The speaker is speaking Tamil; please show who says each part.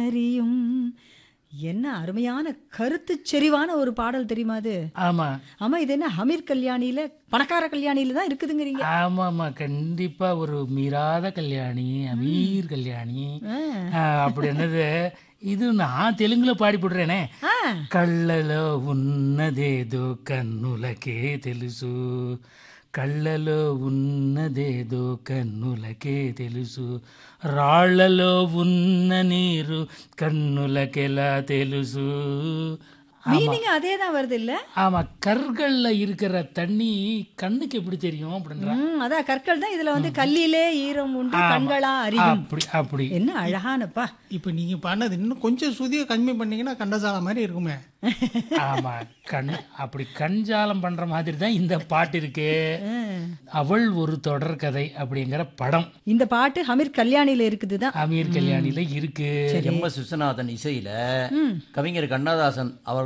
Speaker 1: அறியும் என்ன அருமையான கருத்துச் செறிவான ஒரு பாடல் தெரியுமா அது
Speaker 2: ஆமா
Speaker 1: ஆமா இது என்ன ஹமீர் கல்யாணியில பணக்கார கல்யாணியில தான் இருக்குதுங்கிறீங்க
Speaker 2: ஆமாம்மா கண்டிப்பா ஒரு மீறாத கல்யாணி அமீர் கல்யாணி
Speaker 1: ஆ.
Speaker 2: ஆ, அப்படி என்னது இது நான் தெலுங்குல பாடி போடுறேனே
Speaker 1: ఆ,
Speaker 2: కళ్ళలో ఉన్నదేదో కన్నులకే తెలుసు కళ్ళలో ఉన్నదేదో కన్నులకే తెలుసు రాళ్లలో ఉన్న నీరు కన్నులకెలా తెలుసు
Speaker 1: மீனிங் அதே தான் வருது இல்ல
Speaker 2: ஆமா கற்கள்ல இருக்கிற தண்ணி கண்ணுக்கு எப்படி தெரியும் அப்படின்ற
Speaker 1: ம், அதான் கற்கள் தான் இதுல வந்து கல்லிலே ஈரம் உண்டு கண்களா அறியும்
Speaker 2: அப்படி அப்படி
Speaker 1: என்ன அழகானப்பா
Speaker 3: இப்போ நீங்கள் பாடினது இன்னும் கொஞ்சம் சுதியை கம்மி பண்ணீங்கன்னா கண்டசாலா மாதிரி இருக்குமே
Speaker 2: ஆமா கண் அப்படி கஞ்சாலம் பண்ற மாதிரி தான் இந்த பாட்டு இருக்கு அவள் ஒரு தொடர்கதை அப்படிங்கிற படம்
Speaker 1: இந்த பாட்டு ஹமீர் கல்யாணியில இருக்குது தான்
Speaker 2: அமீர் கல்யாணில இருக்கு
Speaker 4: எம் எஸ் விஸ்வநாதன் இசையில கவிஞர் கண்ணதாசன் அவர்